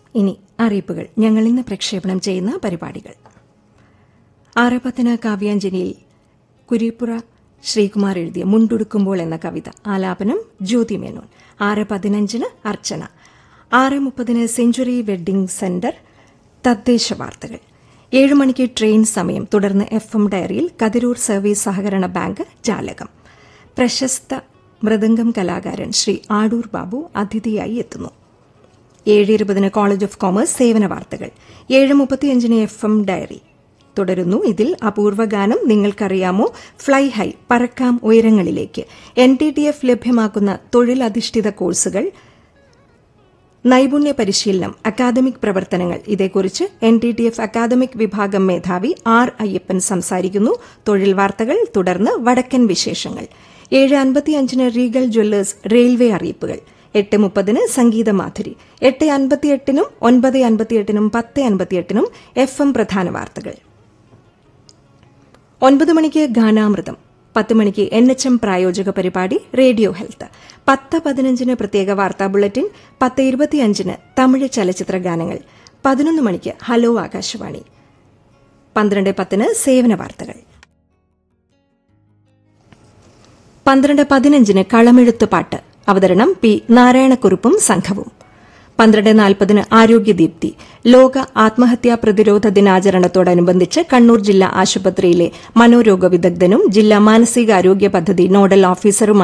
ഇനി അറിയിപ്പുകൾ ഞങ്ങൾ ഇന്ന് പ്രക്ഷേപണം ചെയ്യുന്ന പരിപാടികൾ ആറ് പത്തിന് കാവ്യാഞ്ജലിയിൽ കുരിപ്പുറ ശ്രീകുമാർ എഴുതിയ മുണ്ടുടുക്കുമ്പോൾ എന്ന കവിത ആലാപനം ജ്യോതി മേനോൻ ആറ് പതിനഞ്ചിന് അർച്ചന ആറ് മുപ്പതിന് സെഞ്ചുറി വെഡ്ഡിംഗ് സെന്റർ തദ്ദേശ വാർത്തകൾ ഏഴ് മണിക്ക് ട്രെയിൻ സമയം തുടർന്ന് എഫ് എം ഡയറിയിൽ കതിരൂർ സർവീസ് സഹകരണ ബാങ്ക് ജാലകം പ്രശസ്ത മൃദംഗം കലാകാരൻ ശ്രീ ആടൂർ ബാബു അതിഥിയായി എത്തുന്നു ഏഴ് ഇരുപതിന് കോളേജ് ഓഫ് കോമേഴ്സ് സേവന വാർത്തകൾ ഏഴ് മുപ്പത്തിയഞ്ചിന് എഫ് എം ഡയറി തുടരുന്നു ഇതിൽ അപൂർവ ഗാനം നിങ്ങൾക്കറിയാമോ ഫ്ലൈ ഹൈ പറക്കാം ഉയരങ്ങളിലേക്ക് എൻ ടി ടി എഫ് ലഭ്യമാക്കുന്ന തൊഴിലധിഷ്ഠിത കോഴ്സുകൾ നൈപുണ്യ പരിശീലനം അക്കാദമിക് പ്രവർത്തനങ്ങൾ ഇതേക്കുറിച്ച് N T T F academic വിഭാഗം മേധാവി ആർ അയ്യപ്പൻ സംസാരിക്കുന്നു തൊഴിൽ വാർത്തകൾ തുടർന്ന് വടക്കൻ വിശേഷങ്ങൾ ഏഴ് അൻപത്തിയഞ്ചിന് റീഗൽ ജ്വല്ലേഴ്സ് റെയിൽവേ അറിയിപ്പുകൾ എട്ട് മുപ്പതിന് സംഗീതമാധുരി എട്ട് അൻപത്തിയെട്ടിനും ഒൻപത് അൻപത്തിയെട്ടിനും പത്ത് അൻപത്തിയെട്ടിനും എഫ് എം പ്രധാന വാർത്തകൾ ഒൻപത് മണിക്ക് ഗാനാമൃതം പത്ത് മണിക്ക് എൻ എച്ച് എം പ്രായോജക പരിപാടി റേഡിയോ ഹെൽത്ത് പത്ത് പതിനഞ്ചിന് പ്രത്യേക വാർത്താ ബുള്ളറ്റിൻ പത്ത് ഇരുപത്തിയഞ്ചിന് തമിഴ് ചലച്ചിത്ര ഗാനങ്ങൾ പതിനൊന്ന് മണിക്ക് ഹലോ ആകാശവാണി പന്ത്രണ്ട് പത്തിന് സേവന വാർത്തകൾ പന്ത്രണ്ട് പതിനഞ്ചിന് കളമെഴുത്ത് പാട്ട് അവതരണം പി നാരായണക്കുറുപ്പും സംഘവും പന്ത്രണ്ട് നാൽപ്പതിന് ആരോഗ്യദീപ്തി ലോക ആത്മഹത്യാ പ്രതിരോധ ദിനാചരണത്തോടനുബന്ധിച്ച് കണ്ണൂർ ജില്ലാ ആശുപത്രിയിലെ മനോരോഗ വിദഗ്ധനും ജില്ലാ മാനസികാരോഗ്യ പദ്ധതി നോഡൽ ഓഫീസറുമായ